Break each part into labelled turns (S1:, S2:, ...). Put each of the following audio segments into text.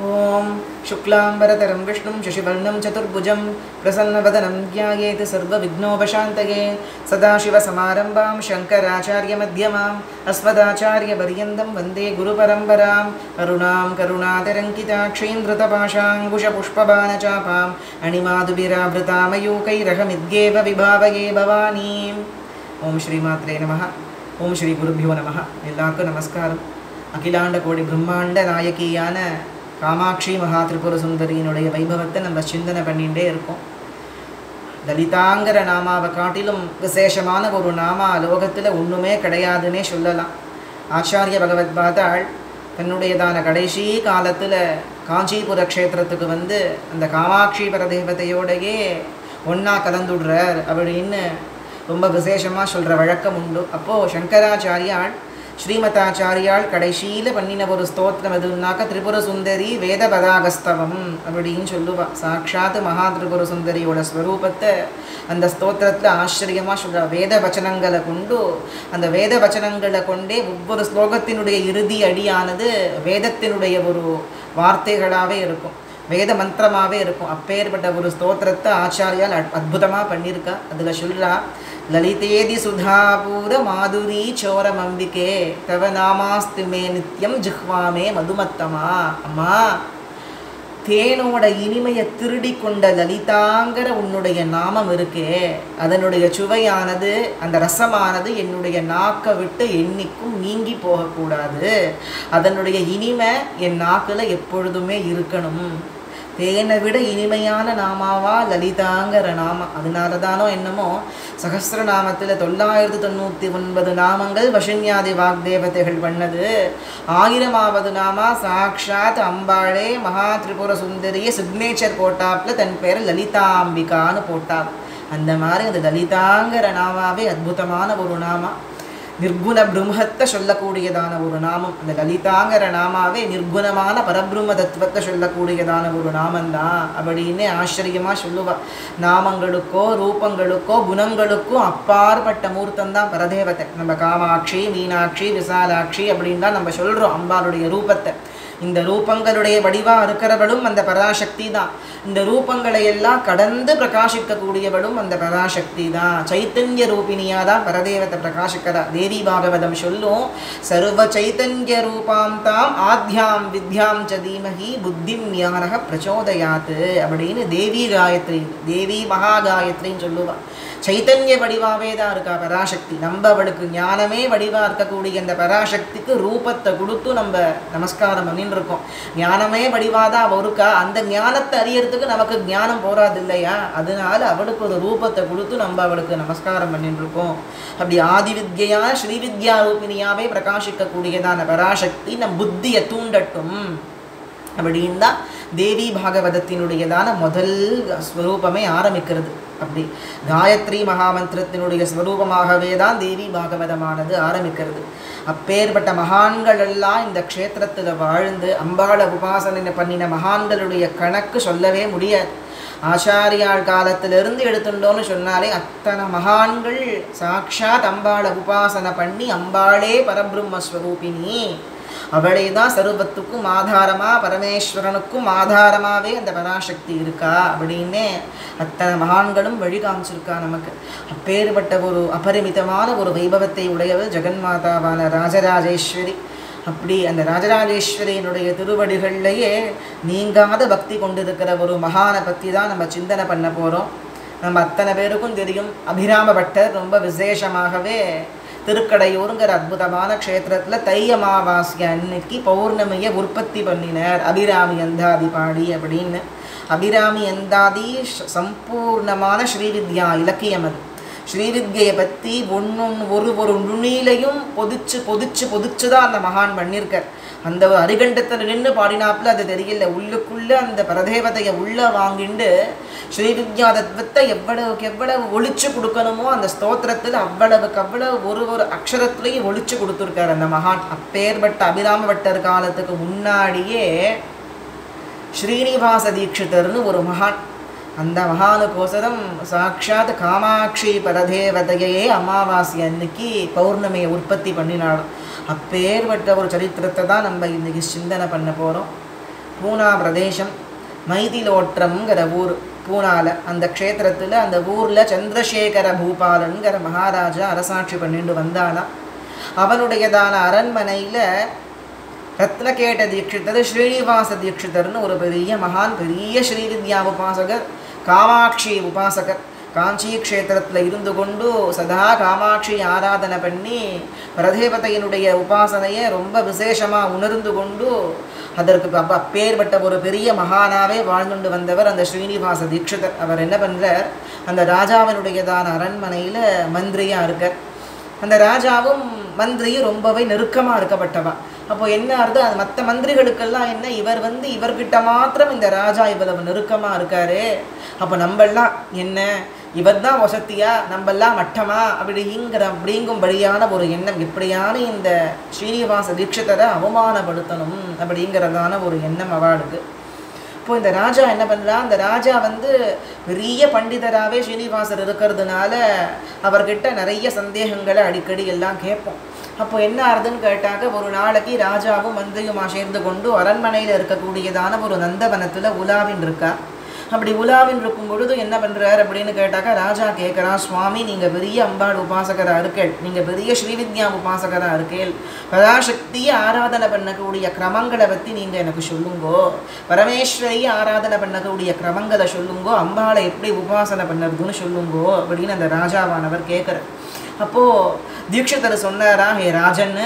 S1: ॐ शुक्लाम्बरतरं विष्णुं शशिवर्णं चतुर्भुजं प्रसन्नवदनं ध्यायेत् सर्वविघ्नोपशान्तये सदाशिवसमारम्भां शङ्कराचार्यमध्यमाम् अस्मदाचार्यपर्यन्तं वन्दे गुरुपरम्परां करुणां करुणातिरङ्किताक्षीन्द्रतपाशाङ्कुशपुष्पबाणचापाम् अणिमाधुभिरावृतामयूकैरहमिद्येव विभावये भवानीम् ஓம் ஸ்ரீமாத்ரே நம ஓம் ஸ்ரீ குருபியோ நம எல்லாருக்கும் நமஸ்காரம் அகிலாண்ட கோடி பிரம்மாண்ட நாயகியான காமாட்சி மகா திரிபுர சுந்தரியினுடைய வைபவத்தை நம்ம சிந்தனை பண்ணிகிட்டே இருக்கோம் லலிதாங்கிற நாமாவை காட்டிலும் விசேஷமான ஒரு நாமா லோகத்தில் ஒன்றுமே கிடையாதுன்னே சொல்லலாம் ஆச்சாரிய பகவத் பாதாள் தன்னுடையதான கடைசி காலத்தில் காஞ்சிபுர க்ஷேத்திரத்துக்கு வந்து அந்த காமாட்சி பரதேவதையோடையே ஒன்றா கலந்துடுறார் அப்படின்னு ரொம்ப விசேஷமாக சொல்கிற வழக்கம் உண்டு அப்போது சங்கராச்சாரியாள் ஸ்ரீமதாச்சாரியாள் கடைசியில் பண்ணின ஒரு ஸ்தோத்திரம் எதுனாக்கா திரிபுர சுந்தரி வேத பதாகஸ்தவம் அப்படின்னு சொல்லுவா சாட்சாத் மகா திரிபுர சுந்தரியோட ஸ்வரூபத்தை அந்த ஸ்தோத்திரத்தில் ஆச்சரியமாக சொல்கிறா வேத வச்சனங்களை கொண்டு அந்த வேத வச்சனங்களை கொண்டே ஒவ்வொரு ஸ்லோகத்தினுடைய இறுதி அடியானது வேதத்தினுடைய ஒரு வார்த்தைகளாகவே இருக்கும் வேத மந்திரமாகவே இருக்கும் அப்பேற்பட்ட ஒரு ஸ்தோத்திரத்தை ஆச்சாரியால் அற்புதமாக பண்ணியிருக்கா அதில் சொல்கிறா லலிதேதி சுதாபூர மாதுரி சோரமம்பிகே தவ நாமாஸ்து மே நித்யம் ஜிஹ்வாமே மதுமத்தமா அம்மா தேனோட இனிமையை திருடி கொண்ட லலிதாங்கிற உன்னுடைய நாமம் இருக்கே அதனுடைய சுவையானது அந்த ரசமானது என்னுடைய நாக்கை விட்டு என்னைக்கும் நீங்கி போகக்கூடாது அதனுடைய இனிமை என் நாக்கில் எப்பொழுதுமே இருக்கணும் தேனை விட இனிமையான நாமாவா லலிதாங்கிற நாமம் அதனால தானோ என்னமோ சகசிரநாமத்தில் தொள்ளாயிரத்து தொண்ணூற்றி ஒன்பது நாமங்கள் வசன்யாதி வாக்தேவதைகள் பண்ணது ஆயிரமாவது நாமா சாக்ஷாத் அம்பாளே மகா திரிபுர சுந்தரியை சிக்னேச்சர் போட்டாப்புல தன் பேர் லலிதாம்பிகான்னு போட்டாள் அந்த மாதிரி அந்த லலிதாங்கிற நாமாவே அற்புதமான ஒரு நாமா நிர்குண பிரம்மத்தை சொல்லக்கூடியதான ஒரு நாமம் அந்த லலிதாங்கிற நாமாவே நிர்குணமான பரபிரம்ம தத்துவத்தை சொல்லக்கூடியதான ஒரு நாமந்தான் அப்படின்னு ஆச்சரியமாக சொல்லுவா நாமங்களுக்கோ ரூபங்களுக்கோ குணங்களுக்கோ அப்பாற்பட்ட மூர்த்தம் தான் பரதேவத்தை நம்ம காமாட்சி மீனாட்சி விசாலாட்சி அப்படின்னு தான் நம்ம சொல்கிறோம் அம்பாளுடைய ரூபத்தை இந்த ரூபங்களுடைய வடிவாக இருக்கிறவளும் அந்த பராசக்தி தான் இந்த ரூபங்களை எல்லாம் கடந்து பிரகாசிக்கக்கூடியவளும் அந்த பராசக்தி தான் சைத்தன்ய ரூபினியாக தான் பரதேவத்தை பிரகாசிக்கிறா தேவி பாகவதம் சொல்லும் சர்வ சைத்தன்ய ரூபாம் தாம் ஆத்யாம் வித்யாம் ச தீமகி புத்திம் ஞானக பிரச்சோதயாத்து அப்படின்னு தேவி காயத்ரி தேவி மகா காயத்ரின்னு சொல்லுவாள் சைத்தன்ய வடிவாவே தான் இருக்கா பராசக்தி நம்ம அவளுக்கு ஞானமே வடிவாக இருக்கக்கூடிய அந்த பராசக்திக்கு ரூபத்தை கொடுத்து நம்ம நமஸ்காரம் பண்ணின்னு இருக்கோம் ஞானமே வடிவாக தான் அவள் இருக்கா அந்த ஞானத்தை அறியறதுக்கு நமக்கு ஞானம் போகாது இல்லையா அதனால அவளுக்கு ஒரு ரூபத்தை கொடுத்து நம்ம அவளுக்கு நமஸ்காரம் பண்ணிட்டு இருக்கோம் அப்படி ஆதி வித்யா ஸ்ரீவித்யா ரூபினியாவே பிரகாசிக்கக்கூடியதான பராசக்தி நம் புத்தியை தூண்டட்டும் அப்படின்னு தான் தேவி பாகவதத்தினுடையதான முதல் ஸ்வரூபமே ஆரம்பிக்கிறது அப்படி காயத்ரி மகாமந்திரத்தினுடைய ஸ்வரூபமாகவே தான் தேவி பாகவதமானது ஆரம்பிக்கிறது அப்பேற்பட்ட மகான்கள் எல்லாம் இந்த க்ஷேத்திரத்தில் வாழ்ந்து அம்பாள உபாசனை பண்ணின மகான்களுடைய கணக்கு சொல்லவே முடியாது ஆச்சாரியாள் காலத்திலிருந்து எடுத்துட்டோன்னு சொன்னாலே அத்தனை மகான்கள் சாட்சாத் அம்பாளை உபாசனை பண்ணி அம்பாளே பரபிரம்மஸ்வரூபிணி அவளே தான் சர்வத்துக்கும் ஆதாரமாக பரமேஸ்வரனுக்கும் ஆதாரமாகவே அந்த பராசக்தி இருக்கா அப்படின்னே அத்தனை மகான்களும் வழி காமிச்சிருக்கா நமக்கு அப்பேற்பட்ட ஒரு அபரிமிதமான ஒரு வைபவத்தை உடையவள் ஜெகன்மாதாவான ராஜராஜேஸ்வரி அப்படி அந்த ராஜராஜேஸ்வரியினுடைய திருவடிகள்லையே நீங்காத பக்தி கொண்டிருக்கிற ஒரு மகானை பற்றி தான் நம்ம சிந்தனை பண்ண போகிறோம் நம்ம அத்தனை பேருக்கும் தெரியும் அபிராம பட்டர் ரொம்ப விசேஷமாகவே திருக்கடையூருங்கிற அற்புதமான க்ஷேத்திரத்தில் தை அமாவாசை அன்னைக்கு பௌர்ணமியை உற்பத்தி பண்ணினார் அபிராமி அந்தாதி பாடி அப்படின்னு அபிராமி அந்தாதி சம்பூர்ணமான ஸ்ரீவித்யா இலக்கியம் அது ஸ்ரீவித்யை பற்றி ஒன்னொன்று ஒரு ஒரு நுனியிலையும் பொதிச்சு பொதிச்சு பொதிச்சு தான் அந்த மகான் பண்ணியிருக்கார் அந்த அரிகண்டத்தில் நின்று பாடினாப்புல அது தெரியல உள்ளுக்குள்ளே அந்த பரதேவதையை உள்ளே வாங்கிண்டு ஸ்ரீவித்யா தத்துவத்தை எவ்வளவுக்கு எவ்வளவு ஒழிச்சு கொடுக்கணுமோ அந்த ஸ்தோத்திரத்தில் அவ்வளவுக்கு அவ்வளவு ஒரு ஒரு அக்ஷரத்துலேயும் ஒழிச்சு கொடுத்துருக்காரு அந்த மகான் அப்பேற்பட்ட அபிராம பட்டர் காலத்துக்கு முன்னாடியே ஸ்ரீனிவாச தீட்சிதர்னு ஒரு மகான் அந்த மகானுக்கோசரம் சாட்சாத் காமாட்சி பரதேவதையே அமாவாசை அன்னைக்கு பௌர்ணமியை உற்பத்தி பண்ணினாலும் அப்பேற்பட்ட ஒரு சரித்திரத்தை தான் நம்ம இன்னைக்கு சிந்தனை பண்ண போகிறோம் பூனா பிரதேசம் மைதிலோற்றம்ங்கிற ஊர் பூனால அந்த க்ஷேத்திரத்தில் அந்த ஊரில் சந்திரசேகர பூபாலன்கிற மகாராஜா அரசாட்சி பண்ணிட்டு வந்தானா அவனுடையதான அரண்மனையில் ரத்னகேட்ட தீட்சிதர் ஸ்ரீனிவாச தீட்சிதர்னு ஒரு பெரிய மகான் பெரிய ஸ்ரீவித்யா உபாசகர் காமாட்சி உபாசகர் காஞ்சி க்ஷேத்திரத்தில் இருந்து கொண்டு சதா காமாட்சி ஆராதனை பண்ணி பிரதேவதையினுடைய உபாசனையை ரொம்ப விசேஷமாக உணர்ந்து கொண்டு அதற்கு அப்ப அப்பேற்பட்ட ஒரு பெரிய மகானாவே வாழ்ந்துண்டு வந்தவர் அந்த ஸ்ரீனிவாச தீட்சிதர் அவர் என்ன பண்ணுறார் அந்த ராஜாவினுடையதான அரண்மனையில் மந்திரியாக இருக்கார் அந்த ராஜாவும் மந்திரியும் ரொம்பவே நெருக்கமாக இருக்கப்பட்டவா அப்போ என்ன ஆறுது அது மற்ற மந்திரிகளுக்கெல்லாம் என்ன இவர் வந்து இவர்கிட்ட மாத்திரம் இந்த ராஜா இவ்வளவு நெருக்கமாக இருக்காரு அப்போ நம்மெல்லாம் என்ன இவர் தான் வசத்தியா நம்மெல்லாம் மட்டமா அப்படிங்கிற அப்படிங்கும்படியான ஒரு எண்ணம் இப்படியான இந்த ஸ்ரீனிவாச தீட்சிதரை அவமானப்படுத்தணும் அப்படிங்கிறதான ஒரு எண்ணம் அவளுக்கு இப்போ இந்த ராஜா என்ன பண்ணுறா அந்த ராஜா வந்து பெரிய பண்டிதராகவே ஸ்ரீனிவாசர் இருக்கிறதுனால அவர்கிட்ட நிறைய சந்தேகங்களை அடிக்கடி எல்லாம் கேட்போம் அப்போ என்ன ஆறுதுன்னு கேட்டாக்க ஒரு நாளைக்கு ராஜாவும் மந்திரியுமா சேர்ந்து கொண்டு அரண்மனையில் இருக்கக்கூடியதான ஒரு நந்தவனத்தில் உலாவின் இருக்கா அப்படி உலாவின் இருக்கும் பொழுது என்ன பண்ணுறார் அப்படின்னு கேட்டாக்கா ராஜா கேட்குறான் சுவாமி நீங்கள் பெரிய அம்பாள் உபாசகராக இருக்கேள் நீங்கள் பெரிய ஸ்ரீவித்யா உபாசகராக இருக்கேள் பராசக்தியை ஆராதனை பண்ணக்கூடிய கிரமங்களை பற்றி நீங்கள் எனக்கு சொல்லுங்கோ பரமேஸ்வரியை ஆராதனை பண்ணக்கூடிய கிரமங்களை சொல்லுங்கோ அம்பாளை எப்படி உபாசனை பண்ணுறதுன்னு சொல்லுங்கோ அப்படின்னு அந்த ராஜாவானவர் கேட்குறார் அப்போது தீட்சிதர் சொன்னாரா ஹே ராஜன்னு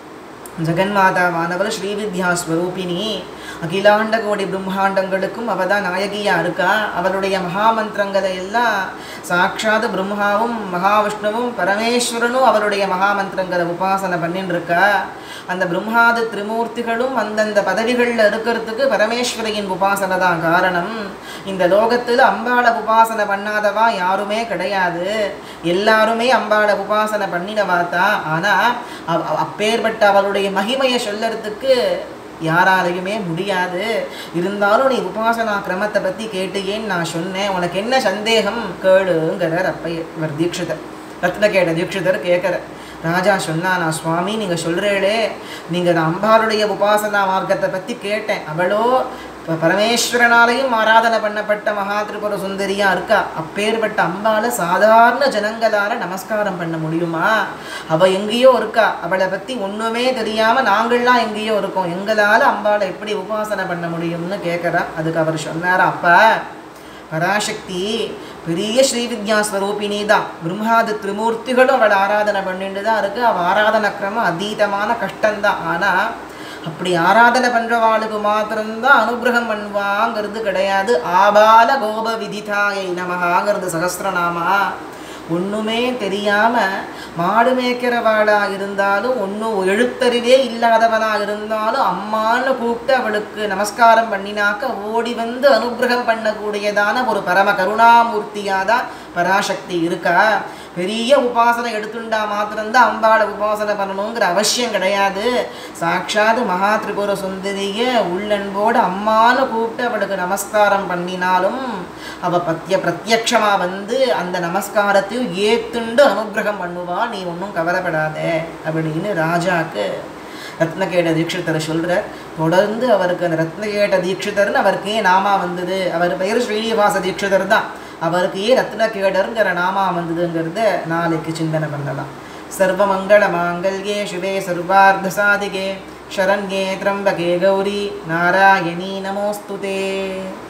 S1: ஜெகன்மாதாவானவர் ஸ்ரீவித்யா ஸ்வரூபிணி அகிலாண்ட கோடி பிரம்மாண்டங்களுக்கும் அவ தான் நாயகியா இருக்கா அவளுடைய மகாமந்திரங்களை எல்லாம் சாட்சாத் பிரம்மாவும் மகாவிஷ்ணுவும் பரமேஸ்வரனும் அவருடைய மகாமந்திரங்களை உபாசனை பண்ணின்னு இருக்கா அந்த பிரம்மாதி திரிமூர்த்திகளும் அந்தந்த பதவிகளில் இருக்கிறதுக்கு பரமேஸ்வரியின் உபாசனை தான் காரணம் இந்த லோகத்தில் அம்பாளை உபாசனை பண்ணாதவா யாருமே கிடையாது எல்லாருமே அம்பாளை உபாசனை பண்ணினவா தான் ஆனால் அப்பேற்பட்ட அவளுடைய மகிமையை சொல்லறதுக்கு யாராலையுமே முடியாது இருந்தாலும் நீ உபாசனா கிரமத்தை பற்றி கேட்டேன்னு நான் சொன்னேன் உனக்கு என்ன சந்தேகம் கேளுங்கிறார் அப்ப இவர் தீட்சிதர் ரத்னகேட தீட்சிதர் கேட்குற ராஜா சொன்னா நான் சுவாமி நீங்கள் சொல்கிறீங்களே நீங்கள் நான் அம்பாளுடைய உபாசனா மார்க்கத்தை பற்றி கேட்டேன் அவளோ இப்போ பரமேஸ்வரனாலையும் ஆராதனை பண்ணப்பட்ட மகா திரிபுர சுந்தரியா இருக்கா அப்பேற்பட்ட அம்பால சாதாரண ஜனங்களால நமஸ்காரம் பண்ண முடியுமா அவ எங்கேயோ இருக்கா அவளை பத்தி ஒண்ணுமே தெரியாம நாங்கள்லாம் எங்கேயோ இருக்கோம் எங்களால அம்பாளை எப்படி உபாசனை பண்ண முடியும்னு கேட்குறா அதுக்கு அவர் சொன்னாரா அப்பா பராசக்தி பெரிய ஸ்ரீவித்யா ஸ்வரூபிணி தான் பிரம்மாதி திரிமூர்த்திகளும் அவளை ஆராதனை பண்ணிட்டு தான் இருக்கு அவள் ஆராதனை கிரமம் அதீதமான கஷ்டம்தான் ஆனால் அப்படி ஆராதனை பண்ணுறவாளுக்கு மாத்திரம்தான் அனுகிரகம் பண்ணுவாங்கிறது கிடையாது ஆபால கோப விதிதாயை நமகாங்கிறது சகஸ்திரநாமா ஒன்றுமே தெரியாமல் மாடு மேய்க்கிறவாளாக இருந்தாலும் ஒன்றும் எழுத்தறிவே இல்லாதவனாக இருந்தாலும் அம்மான்னு கூப்பிட்டு அவளுக்கு நமஸ்காரம் பண்ணினாக்க ஓடி வந்து அனுகிரகம் பண்ணக்கூடியதான ஒரு பரம கருணாமூர்த்தியாக தான் பராசக்தி இருக்கா பெரிய உபாசனை எடுத்துண்டா மாத்திரம்தான் அம்பாளை உபாசனை பண்ணணுங்கிற அவசியம் கிடையாது சாட்சாத் மகா திரிபுர சுந்தரிய உள்ளன்போடு அம்மான்னு கூப்பிட்டு அவளுக்கு நமஸ்காரம் பண்ணினாலும் அவ பத்திய பிரத்யக்ஷமா வந்து அந்த நமஸ்காரத்தையும் ஏத்துண்டு அனுகிரகம் பண்ணுவா நீ ஒன்றும் கவலைப்படாத அப்படின்னு ராஜாக்கு ரத்னகேட தீட்சிதர் சொல்கிறார் தொடர்ந்து அவருக்கு அந்த ரத்னகேட தீட்சிதர்னு அவருக்கு ஏன் நாமா வந்தது அவர் பெயர் ஸ்ரீனிவாச தீட்சிதர் தான் அவருக்கு ஏன் ரத்னகேடருங்கிற நாமா வந்ததுங்கிறத நாளைக்கு சிந்தனை பண்ணலாம் சர்வமங்கள மாங்கல்யே சிவே சர்வார்த்த சாதிகே शरण्ये त्र्यम्बके गौरी नारायणी नमोऽस्तु ते